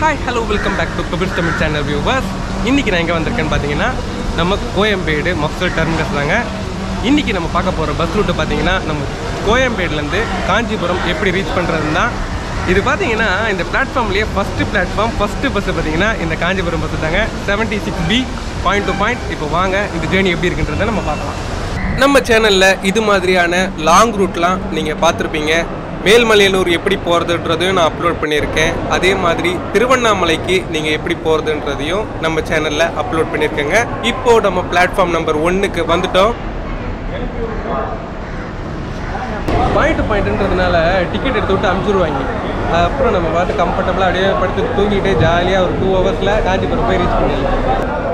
hi hello welcome back to Kapil Tamil channel viewers இன்றைக்கி நான் எங்கே வந்திருக்கேன்னு பார்த்தீங்கன்னா நம்ம கோயம்பேடு மஃப்சல் டெர்மினஸ் தாங்க இன்றைக்கி நம்ம பார்க்க போகிற பஸ் ரூட்டு பார்த்தீங்கன்னா நம்ம கோயம்பேடுலேருந்து காஞ்சிபுரம் எப்படி ரீச் பண்ணுறதுன்னா இது பார்த்தீங்கன்னா இந்த பிளாட்ஃபார்ம்லேயே ஃபஸ்ட்டு பிளாட்ஃபார்ம் ஃபஸ்ட்டு பஸ்ஸு பார்த்தீங்கன்னா இந்த காஞ்சிபுரம் பஸ்ஸு தாங்க seventy six B point to point இப்போ வாங்க இந்த ஜேர்னி எப்படி இருக்குன்றதை நம்ம பார்க்கலாம் நம்ம சேனலில் இது மாதிரியான லாங் ரூட்லாம் நீங்கள் பார்த்துருப்பீங்க மேல்மலையனூர் எப்படி போகிறதுன்றதையும் நான் அப்லோட் பண்ணியிருக்கேன் அதே மாதிரி திருவண்ணாமலைக்கு நீங்கள் எப்படி போகிறதுன்றதையும் நம்ம சேனலில் அப்லோட் பண்ணியிருக்கேங்க இப்போ நம்ம பிளாட்ஃபார்ம் நம்பர் ஒன்றுக்கு வந்துட்டோம் பாயிண்ட் டு பாயிண்ட்ன்றதுனால டிக்கெட் எடுத்து விட்டு அனுப்பிச்சிருவாங்க அப்புறம் நம்ம பார்த்து கம்ஃபர்டபுளாக அப்படியே படுத்து தூங்கிட்டு ஜாலியாக ஒரு டூ ஹவர்ஸில் காஞ்சிபுரம் போய் ரீச் பண்ணிடலாம்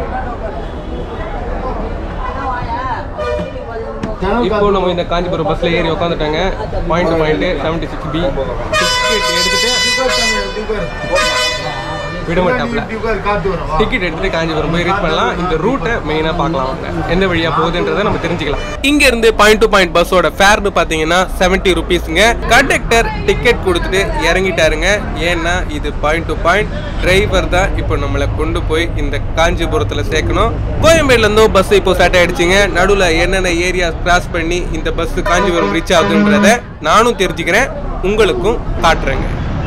இப்போ நம்ம இந்த காஞ்சிபுரம் பஸ்ல ஏறி உட்காந்துட்டாங்க point point seventy six B ticket எடுத்துட்டு விட மாட்டாப்ல டிக்கெட் எடுத்துட்டு காஞ்சிபுரம் போய் ரீச் பண்ணலாம் இந்த ரூட்டை மெயினாக பார்க்கலாம் வாங்க எந்த வழியா போகுதுன்றதை நம்ம தெரிஞ்சுக்கலாம் இங்க இருந்து பாயிண்ட் டு பாயிண்ட் பஸ்ஸோட ஃபேர்னு பார்த்தீங்கன்னா செவன்ட்டி ருபீஸுங்க கண்டக்டர் டிக்கெட் கொடுத்துட்டு இறங்கிட்டாருங்க ஏன்னா இது பாயிண்ட் டு பாயிண்ட் டிரைவர் தான் இப்போ நம்மளை கொண்டு போய் இந்த காஞ்சிபுரத்தில் சேர்க்கணும் கோயம்பேடுல இருந்தும் பஸ் இப்போ ஸ்டார்ட் ஆயிடுச்சுங்க நடுவில் என்னென்ன ஏரியா கிராஸ் பண்ணி இந்த பஸ் காஞ்சிபுரம் ரீச் ஆகுதுன்றத நானும் தெரிஞ்சுக்கிறேன் உங்களுக்கும் காட்டுறேங்க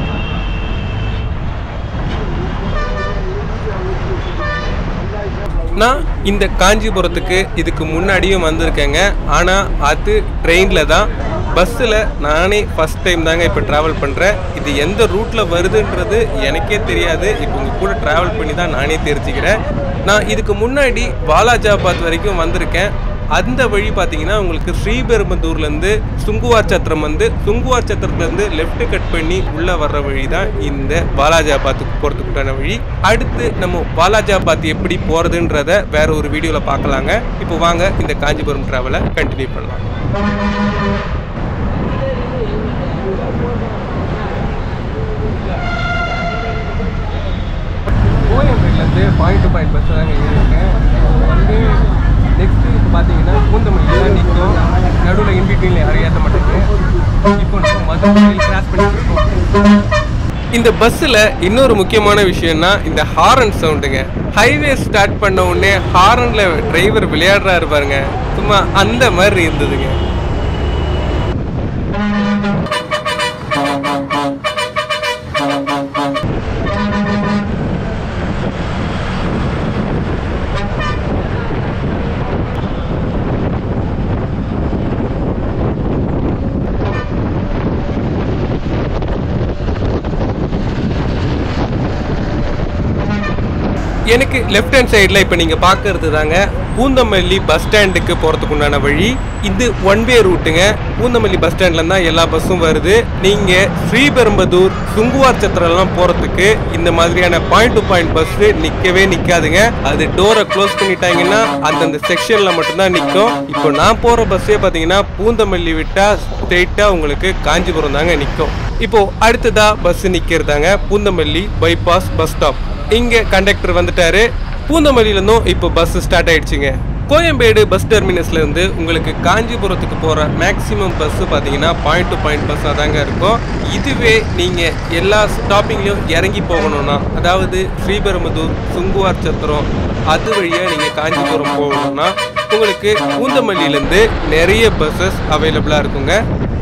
நான் இந்த காஞ்சிபுரத்துக்கு இதுக்கு முன்னாடியும் வந்திருக்கேங்க ஆனால் அது ட்ரெயினில் தான் பஸ்ஸில் நானே ஃபஸ்ட் டைம் தாங்க இப்போ ட்ராவல் பண்ணுறேன் இது எந்த ரூட்டில் வருதுன்றது எனக்கே தெரியாது இப்போ உங்கள் கூட ட்ராவல் பண்ணி தான் நானே தெரிஞ்சுக்கிறேன் நான் இதுக்கு முன்னாடி வாலாஜாபாத் வரைக்கும் வந்திருக்கேன் அந்த வழி பார்த்தீங்கன்னா உங்களுக்கு ஸ்ரீபெரும்புதூர்லேருந்து சுங்குவார் சத்திரம் வந்து சுங்குவார் சத்திரத்துலேருந்து லெஃப்ட் கட் பண்ணி உள்ளே வர்ற வழி தான் இந்த பாலாஜாபாத்துக்கு போகிறதுக்குண்டான வழி அடுத்து நம்ம பாலாஜாபாத் எப்படி போகிறதுன்றத வேற ஒரு வீடியோவில் பார்க்கலாங்க இப்போ வாங்க இந்த காஞ்சிபுரம் ட்ராவலை கண்டினியூ பண்ணலாம் கோயம்பேடுலேருந்து பாயிண்ட் டு பாயிண்ட் பஸ் தாங்க ஏறியிருக்கேன் வந்து நெக்ஸ்ட்டு இப்போ பார்த்தீங்கன்னா பூந்தமல்லி தான் நிற்கும் நடுவில் இன்பிட்வீனில் யாரும் ஏற்ற மாட்டேங்குது இப்போ நம்ம மதுரையில் கிராஸ் பண்ணிட்டு இருக்கோம் இந்த பஸ்ஸில் இன்னொரு முக்கியமான விஷயம்னா இந்த ஹாரன் சவுண்டுங்க ஹைவே ஸ்டார்ட் பண்ண உடனே ஹாரனில் டிரைவர் விளையாடுறாரு பாருங்க சும்மா அந்த மாதிரி இருந்ததுங்க எனக்கு லெஃப்ட் ஹேண்ட் சைடில் இப்போ நீங்கள் பார்க்கறது தாங்க பூந்தமல்லி பஸ் ஸ்டாண்டுக்கு போகிறதுக்கு உண்டான வழி இது ஒன் வே ரூட்டுங்க பூந்தமல்லி பஸ் ஸ்டாண்ட்ல தான் எல்லா பஸ்ஸும் வருது நீங்கள் ஸ்ரீபெரும்பதூர் சுங்குவார் சத்திரம்லாம் போகிறதுக்கு இந்த மாதிரியான பாயிண்ட் டு பாயிண்ட் பஸ்ஸு நிற்கவே நிற்காதுங்க அது டோரை க்ளோஸ் பண்ணிட்டாங்கன்னா அந்தந்த செக்ஷனில் மட்டும்தான் நிற்கும் இப்போ நான் போகிற பஸ்ஸே பார்த்தீங்கன்னா பூந்தமல்லி விட்டால் ஸ்ட்ரெயிட்டாக உங்களுக்கு காஞ்சிபுரம் தாங்க நிற்கும் இப்போ அடுத்ததா பஸ் நிற்கிறதாங்க பூந்தமல்லி பைபாஸ் பஸ் ஸ்டாப் இங்க கண்டக்டர் வந்துட்டாரு பூந்தமல்லியில இருந்தும் இப்போ பஸ் ஸ்டார்ட் ஆயிடுச்சுங்க கோயம்பேடு பஸ் டெர்மினஸ்ல இருந்து உங்களுக்கு காஞ்சிபுரத்துக்கு போற மேக்ஸிமம் பஸ் பாத்தீங்கன்னா பாயிண்ட் டு பாயிண்ட் பஸ்ஸாக தாங்க இருக்கும் இதுவே நீங்க எல்லா ஸ்டாப்பிங்லயும் இறங்கி போகணும்னா அதாவது ஸ்ரீபெரும்புதூர் சுங்குவார் சத்திரம் அது வழியா நீங்க காஞ்சிபுரம் போகணும்னா உங்களுக்கு பூந்தமல்லியிலேருந்து நிறைய பஸ்ஸஸ் அவைலபிளா இருக்குங்க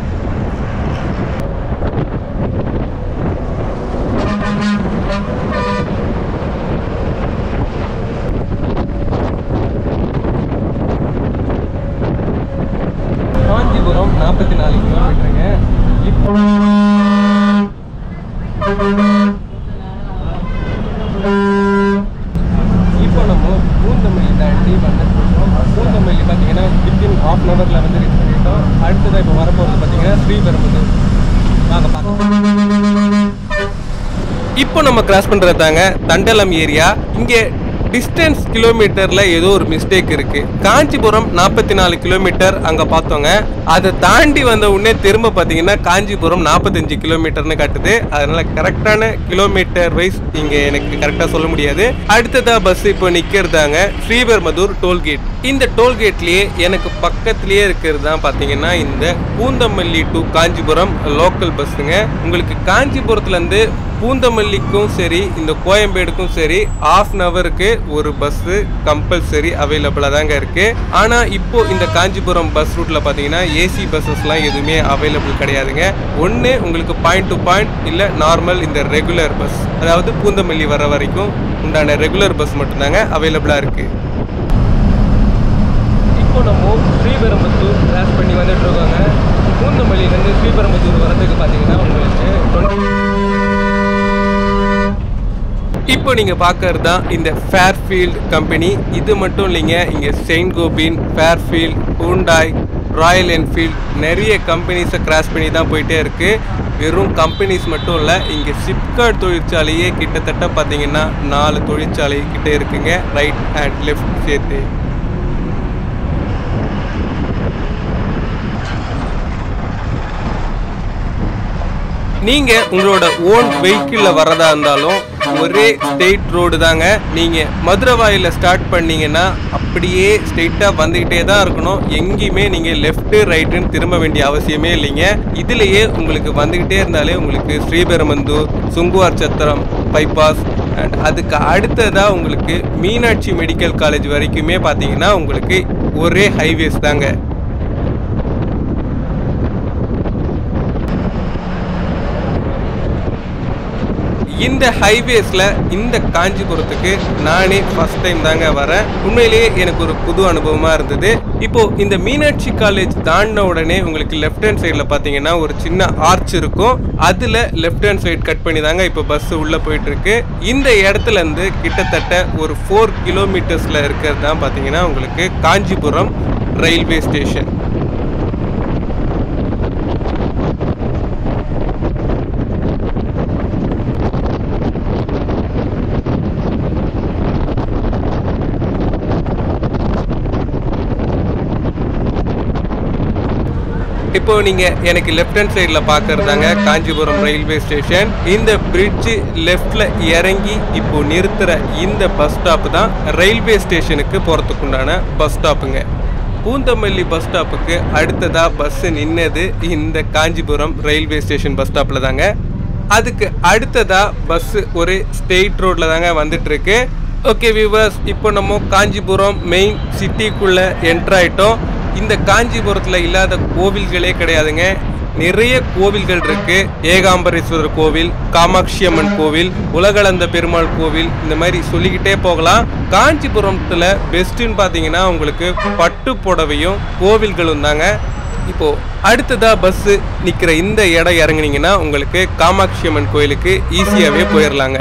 காஞ்சிபுரம் நாற்பத்தி நாலு கிலோமீட்டருங்க இப்போ இப்போ நம்ம பூந்தமல்லி தாண்டி வந்துருக்கோம் பூந்தமல்லி பார்த்தீங்கன்னா வித்தின் ஹாஃப் அன் ஹவரில் வந்து ரீச் பண்ணிட்டோம் அடுத்ததாக இப்போ வரப்போகிறது பார்த்தீங்கன்னா ஸ்ரீபெரும்புதூர் வாங்க பார்க்கலாம் இப்போ நம்ம கிராஸ் பண்ணுறது தாங்க தண்டலம் ஏரியா இங்கே டிஸ்டன்ஸ் கிலோமீட்டர்ல ஏதோ ஒரு மிஸ்டேக் இருக்கு காஞ்சிபுரம் நாற்பத்தி நாலு கிலோமீட்டர் அங்க பார்த்தோங்க அதை தாண்டி வந்த உடனே திரும்ப பாத்தீங்கன்னா காஞ்சிபுரம் நாற்பத்தஞ்சு கிலோமீட்டர்னு காட்டுது அதனால கரெக்டான கிலோமீட்டர் வைஸ் இங்க எனக்கு கரெக்டா சொல்ல முடியாது அடுத்ததா பஸ் இப்போ நிக்கிறதாங்க ஸ்ரீபெரும்புதூர் டோல்கேட் இந்த டோல்கேட்லயே எனக்கு பக்கத்திலேயே இருக்கிறது தான் பாத்தீங்கன்னா இந்த பூந்தமல்லி டு காஞ்சிபுரம் லோக்கல் பஸ்ஸுங்க உங்களுக்கு காஞ்சிபுரத்துல இருந்து பூந்தமல்லிக்கும் சரி இந்த கோயம்பேடுக்கும் சரி ஆஃப் அன் ஹவருக்கு ஒரு பஸ்ஸு கம்பல்சரி அவைலபிளாக தாங்க இருக்கு ஆனால் இப்போ இந்த காஞ்சிபுரம் பஸ் ரூட்ல பார்த்தீங்கன்னா ஏசி பஸ்ஸஸ்லாம் எதுவுமே அவைலபிள் கிடையாதுங்க ஒன்று உங்களுக்கு பாயிண்ட் டு பாயிண்ட் இல்லை நார்மல் இந்த ரெகுலர் பஸ் அதாவது பூந்தமல்லி வர வரைக்கும் உண்டான ரெகுலர் பஸ் மட்டும்தாங்க அவைலபிளாக இருக்கு இப்போ நம்ம ஸ்ரீபெரும்புத்தூர் கிராஸ் பண்ணி வந்துட்டு இருக்கோங்க பூந்தமல்லியிலேருந்து ஸ்ரீபெரும்புத்தூர் வரதுக்கு பார்த்தீங்கன்னா உங்களுக்கு இப்போ நீங்க பார்க்கறது தான் இந்த ஃபேர்ஃபீல்ட் கம்பெனி இது மட்டும் இல்லைங்க இங்க Saint Gobain Fairfield Hyundai Royal Enfield நிறைய கம்பெனிஸை கிராஸ் பண்ணி தான் போயிட்டே இருக்கு வெறும் கம்பெனிஸ் மட்டும் இல்லை இங்கே சிப்கார்ட் தொழிற்சாலையே கிட்டத்தட்ட பார்த்தீங்கன்னா நாலு தொழிற்சாலை கிட்ட இருக்குங்க ரைட் அண்ட் லெஃப்ட் சேர்த்து நீங்க உங்களோட ஓன் வெஹிக்கிள்ல வரதா இருந்தாலும் ஒரே ஸ்டேட் ரோடு தாங்க நீங்க மதுரை வாயில ஸ்டார்ட் பண்ணீங்கன்னா அப்படியே ஸ்ட்ரெயிட்டா வந்துகிட்டே தான் இருக்கணும் எங்கேயுமே நீங்க லெஃப்ட் ரைட்டுன்னு திரும்ப வேண்டிய அவசியமே இல்லைங்க இதுலயே உங்களுக்கு வந்துகிட்டே இருந்தாலே உங்களுக்கு ஸ்ரீபெருமந்தூர் சுங்குவார் சத்திரம் பைபாஸ் அண்ட் அதுக்கு அடுத்ததா உங்களுக்கு மீனாட்சி மெடிக்கல் காலேஜ் வரைக்குமே பார்த்தீங்கன்னா உங்களுக்கு ஒரே ஹைவேஸ் தாங்க இந்த ஹைவேஸ்ல இந்த காஞ்சிபுரத்துக்கு நானே ஃபர்ஸ்ட் டைம் தாங்க வரேன் உண்மையிலேயே எனக்கு ஒரு புது அனுபவமா இருந்தது இப்போ இந்த மீனாட்சி காலேஜ் தாண்டின உடனே உங்களுக்கு லெஃப்ட் ஹேண்ட் சைடில் பார்த்தீங்கன்னா ஒரு சின்ன ஆர்ச் இருக்கும் அதுல லெஃப்ட் ஹேண்ட் சைடு கட் பண்ணி தாங்க இப்போ பஸ் உள்ள போயிட்டு இருக்கு இந்த இடத்துல இருந்து கிட்டத்தட்ட ஒரு ஃபோர் கிலோமீட்டர்ஸ்ல இருக்கிறது தான் பார்த்தீங்கன்னா உங்களுக்கு காஞ்சிபுரம் ரயில்வே ஸ்டேஷன் இப்போ நீங்க எனக்கு லெஃப்ட் ஹேண்ட் சைடில் பார்க்கறதாங்க காஞ்சிபுரம் ரயில்வே ஸ்டேஷன் இந்த பிரிட்ஜ் லெஃப்ட்ல இறங்கி இப்போ நிறுத்துற இந்த பஸ் ஸ்டாப் தான் ரயில்வே ஸ்டேஷனுக்கு போறதுக்குண்டான பஸ் ஸ்டாப்புங்க பூந்தமல்லி பஸ் ஸ்டாப்புக்கு அடுத்ததா பஸ் நின்னது இந்த காஞ்சிபுரம் ரயில்வே ஸ்டேஷன் பஸ் ஸ்டாப்ல தாங்க அதுக்கு அடுத்ததா பஸ் ஒரு ஸ்டெயிட் ரோட்ல தாங்க வந்துட்டு இருக்கு ஓகே வியூவர்ஸ் இப்போ நம்ம காஞ்சிபுரம் மெயின் சிட்டிக்குள்ள என்டர் ஆயிட்டோம் இந்த காஞ்சிபுரத்தில் இல்லாத கோவில்களே கிடையாதுங்க நிறைய கோவில்கள் இருக்கு ஏகாம்பரேஸ்வரர் கோவில் காமாட்சி அம்மன் கோவில் உலகளந்த பெருமாள் கோவில் இந்த மாதிரி சொல்லிக்கிட்டே போகலாம் காஞ்சிபுரத்துல பெஸ்ட்னு பார்த்தீங்கன்னா உங்களுக்கு பட்டு புடவையும் கோவில்களும் தாங்க இப்போ அடுத்ததா பஸ் நிக்கிற இந்த இடம் இறங்குனீங்கன்னா உங்களுக்கு காமாட்சி அம்மன் கோயிலுக்கு ஈஸியாவே போயிடலாங்க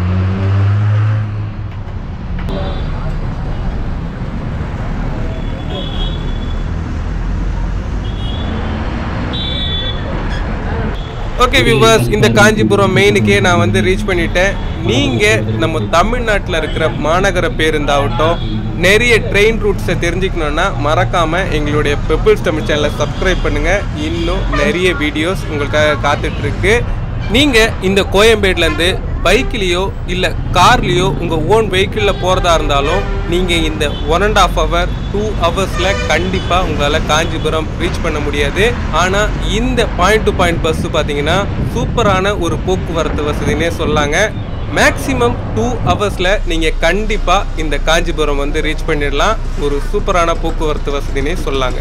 ஓகே வியூவர்ஸ் இந்த காஞ்சிபுரம் மெயினுக்கே நான் வந்து ரீச் பண்ணிட்டேன் நீங்கள் நம்ம தமிழ்நாட்டில் இருக்கிற மாநகர பேருந்தாகட்டும் நிறைய ட்ரெயின் ரூட்ஸை தெரிஞ்சுக்கணுன்னா மறக்காமல் எங்களுடைய பெப்பிள்ஸ் தமிழ் சேனலை சப்ஸ்கிரைப் பண்ணுங்கள் இன்னும் நிறைய வீடியோஸ் உங்களுக்காக காத்துட்ருக்கு நீங்கள் இந்த கோயம்பேட்லேருந்து பைக்லேயோ இல்லை கார்லேயோ உங்கள் ஓன் வெஹிக்கிளில் போகிறதா இருந்தாலும் நீங்கள் இந்த one and half hour two ஹவர்ஸில் கண்டிப்பாக உங்களால் காஞ்சிபுரம் ரீச் பண்ண முடியாது ஆனால் இந்த பாயிண்ட் டு பாயிண்ட் பஸ்ஸு பார்த்தீங்கன்னா சூப்பரான ஒரு போக்குவரத்து வசதினே சொல்லாங்க மேக்ஸிமம் டூ ஹவர்ஸில் நீங்கள் கண்டிப்பாக இந்த காஞ்சிபுரம் வந்து ரீச் பண்ணிடலாம் ஒரு சூப்பரான போக்குவரத்து வசதினே சொல்லாங்க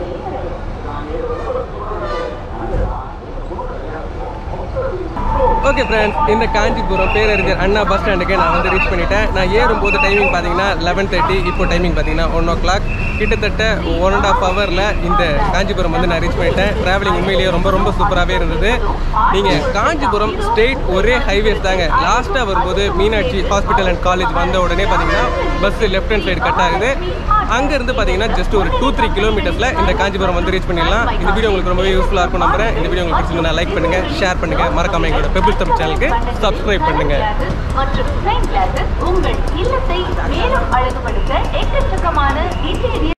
ஓகே ஓகே ஃப்ரெண்ட்ஸ் இந்த காஞ்சிபுரம் பேரறிஞர் அண்ணா பஸ் ஸ்டாண்டுக்கு நான் வந்து ரீச் பண்ணிட்டேன் நான் ஏறும்போது டைமிங் பார்த்தீங்கன்னா லெவன் தேர்ட்டி இப்போ டைமிங் பார்த்தீங்கன்னா ஒன் ஓ கிளாக் கிட்டத்தட்ட ஒன் அண்ட் ஆஃப் ஹவரில் இந்த காஞ்சிபுரம் வந்து நான் ரீச் பண்ணிட்டேன் ட்ராவலிங் உண்மையிலேயே ரொம்ப ரொம்ப சூப்பராகவே இருந்தது நீங்கள் காஞ்சிபுரம் ஸ்ட்ரெயிட் ஒரே ஹைவேஸ் தாங்க லாஸ்ட்டாக வரும்போது மீனாட்சி ஹாஸ்பிட்டல் அண்ட் காலேஜ் வந்த உடனே பார்த்தீங்கன்னா bus left hand side cut ஆகுது அங்கேருந்து பார்த்தீங்கன்னா ஜஸ்ட் ஒரு டூ த்ரீ கிலோமீட்டர்ஸில் இந்த காஞ்சிபுரம் வந்து ரீச் பண்ணிடலாம் இந்த வீடியோ உங்களுக்கு ரொம்பவே யூஸ்ஃபுல்லாக இருக்கும் நம்புறேன் இந்த வீடியோ உங்களுக்கு பிடிச்சிருந்தா லைக் பண்ணுங்கள் ஷேர் பண்ணுங்கள் மறக்காம எங்களோட பெபிள் தமிழ் சேனலுக்கு சப்ஸ்கிரைப் பண்ணுங்கள் மற்றும் பிளைன் கிளாஸஸ் உங்கள் இல்லத்தை மேலும் அழகுபடுத்த எக்கச்சக்கமான இன்டீரியர்